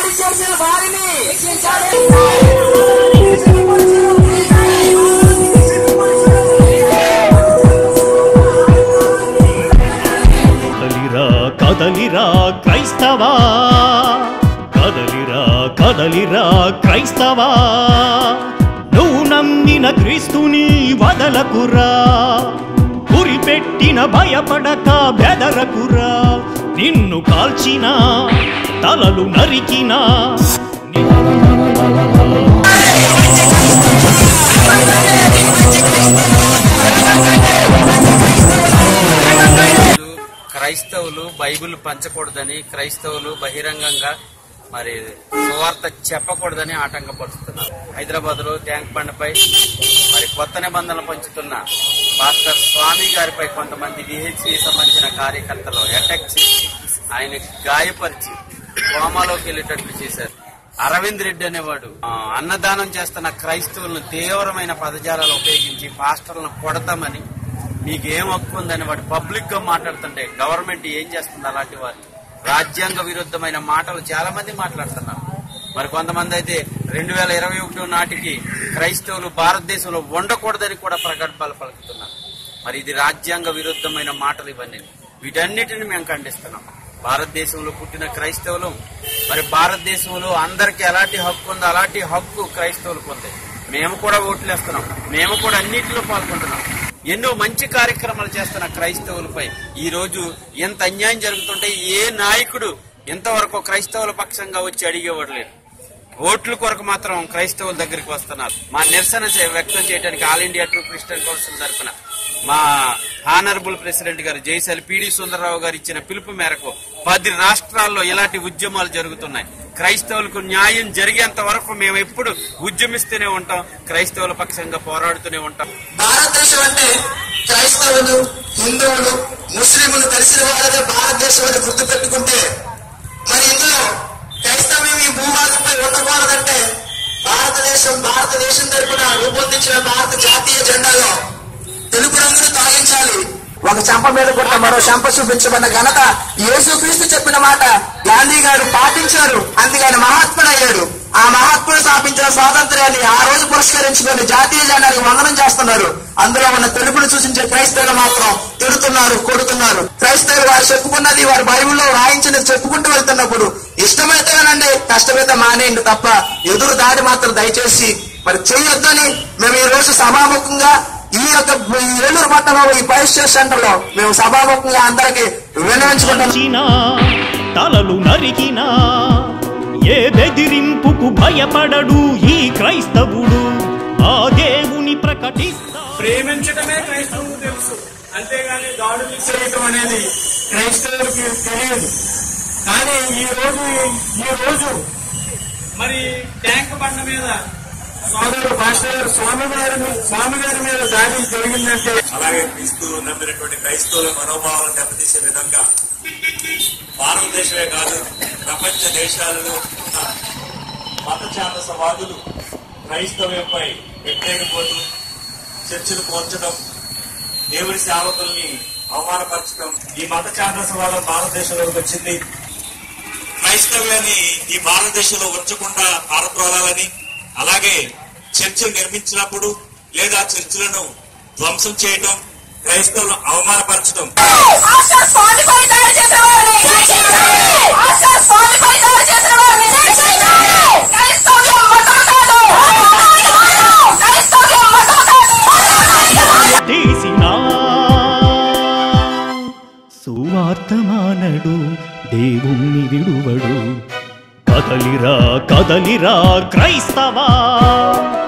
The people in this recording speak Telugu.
దాడి చేసిన వారిని కదలిరా కదలిరా క్రైస్తవా కదలిరా కదలిరా క్రైస్తవా నువ్వు నమ్మిన క్రీస్తుని వదలకురా గురిపెట్టిన భయపడక బెదరకురా నిన్ను కాల్చిన తలలు నరికినా క్రైస్తవులు బైబిల్ పంచకూడదని క్రైస్తవులు బహిరంగంగా మరి సువార్త చెప్పకూడదని ఆటంకపరుస్తున్నారు హైదరాబాద్ లో ట్యాంక్ బండపై మరి కొత్త నిబంధనలు పంచుతున్న పాస్టర్ స్వామి గారిపై కొంతమంది విహెచ్సి సంబంధించిన కార్యకర్తలు అటాక్ చేసి ఆయన గాయపరిచి కోమాలోకి వెళ్ళేటట్లు చేశారు అరవింద్ రెడ్డి అనేవాడు ఆ, అన్నదానం చేస్తున్న క్రైస్తవులను తీవ్రమైన పదజాలాలు ఉపయోగించి పాస్టర్లను కొడతామని మీకు ఏం హక్కు ఉందని వాడు పబ్లిక్ గా మాట్లాడుతుంటే గవర్నమెంట్ ఏం చేస్తుంది అలాంటి వారిని రాజ్యాంగ విరుద్ధమైన మాటలు చాలా మంది మాట్లాడుతున్నారు మరి కొంతమంది అయితే రెండు వేల ఇరవై ఒకటి నాటికి క్రైస్తవులు భారతదేశంలో ఉండకూడదని కూడా ప్రగల్భాలు పలుకుతున్నారు మరి ఇది రాజ్యాంగ విరుద్ధమైన మాటలు ఇవన్నీ వీటన్నిటిని మేము ఖండిస్తున్నాం భారతదేశంలో పుట్టిన క్రైస్తవులు మరి భారతదేశంలో అందరికీ ఎలాంటి హక్కు ఉందో అలాంటి హక్కు క్రైస్తవులకు ఉంది మేము కూడా ఓట్లేస్తున్నాం మేము కూడా అన్నిటిలో పాల్గొంటున్నాం ఎన్నో మంచి కార్యక్రమాలు చేస్తున్న క్రైస్తవులపై ఈ రోజు ఎంత అన్యాయం జరుగుతుంటే ఏ నాయకుడు ఇంతవరకు క్రైస్తవుల పక్షంగా వచ్చి అడిగేవాడు లేడు ఓట్ల కొరకు మాత్రం క్రైస్తవుల దగ్గరికి వస్తున్నారు మా నిరసన చే- వ్యక్తం చేయడానికి all India true Christian council తరఫున మా హానరబుల్ ప్రెసిడెంట్ గారు జైశాలి పిడి సుందరరావు గారు ఇచ్చిన పిలుపు మేరకు పది రాష్ట్రాల్లో ఇలాంటి ఉద్యమాలు జరుగుతున్నాయి క్రైస్తవులకు న్యాయం జరిగేంత వరకు మేము ఎప్పుడు ఉద్యమిస్తూనే ఉంటాం క్రైస్తవుల పక్షంగా పోరాడుతూనే ఉంటాం భారతదేశం అంటే క్రైస్తవులు హిందువులు ముస్లింలు కలిసిన వారదే భారతదేశం అని గుర్తు పెట్టుకుంటే మరి ఇందులో క్రైస్తవ్యం ఈ భూభాగంపై ఉండకూడదంటే భారతదేశం భారతదేశం తరపున రూపొందించిన భారత జాతీయ జెండాలో తెలుపు రంగును తొలగించాలి ఒక చెంప మీద కూడా మరో చెంప చూపించబడిన ఘనత యేసుక్రీస్తు చెప్పిన మాట గాంధీ గారు పాటించారు అందుకని మహాత్ముడయ్యాడు ఆ మహాత్ముడు స్థాపించిన స్వాతంత్ర్యాన్ని ఆ రోజు పురస్కరించుకొని జాతీయ జెండానికి వందనం చేస్తున్నారు అందులో ఉన్న తెలుపును సూచించే క్రైస్తవులు మాత్రం తిడుతున్నారు కొడుతున్నారు క్రైస్తవులు వారు చెప్పుకున్నది వారి బైబిల్లో రాయించినది చెప్పుకుంటూ వెళ్తున్నప్పుడు ఇష్టమైతే వినండి కష్టమైతే మానేయండి తప్ప ఎదురు దాడి మాత్రం దయచేసి మరి చేయొద్దని మేము ఈ రోజు సభాముఖంగా ఈ యొక్క ఈ ఏలూరు పట్టణంలో ఈ పరిశ్రమ సెంటర్ లో మేము సభాముఖంగా అందరికి విన్నవించుకుంటున్నాం నరికినా తలలు నరికినా ఏ బెదిరింపుకు భయపడడు ఈ క్రైస్తవుడు ఆ దేవుని ప్రకటిస్తా ప్రేమించడమే క్రైస్తవులకు తెలుసు అంతేగాని దాడులు చేయటం అనేది క్రైస్తవులకి తెలియదు కానీ ఈ రోజు ఈ రోజు మరి ట్యాంక్ బండ మీద సోదరుడు పాస్టర్ గారు స్వామి గారి మీ- స్వామి గారి మీద దాడి జరిగిందంటే అలాగే క్రీస్తులు నమ్మినటువంటి క్రైస్తవుల మనోభావాలను దెబ్బతీసే విధంగా భారతదేశమే కాదు ప్రపంచ దేశాలలో ఉన్న మత ఛాందసవాదులు క్రైస్తవ్యంపై వ్యతిరేకపోతూ చర్చలు పోల్చడం దేవుడి సేవకుల్ని అవమానపరచడం ఈ మత ఛాందసవాదం భారతదేశంలోకి వచ్చింది క్రైస్తవ్యాన్ని ఈ భారతదేశంలో ఉంచకుండా పారద్రోలాలని అలాగే చర్చిలు నిర్మించినప్పుడు లేదా చర్చిలను ధ్వంసం చేయటం క్రైస్తవులను అవమానపరచడం ఆస్టర్ స్వామిపై దాడి చేసేవారిని ఆస్టర్ స్వామిపై దాడి చేసేవారిని క్రైస్తవ్యం మతం కాదు క్రైస్తవ్యం మతం కాదు తీసినా సువార్తమానడు దేవుణ్ణి విడువడు కదలిరా కదలిరా క్రైస్తవా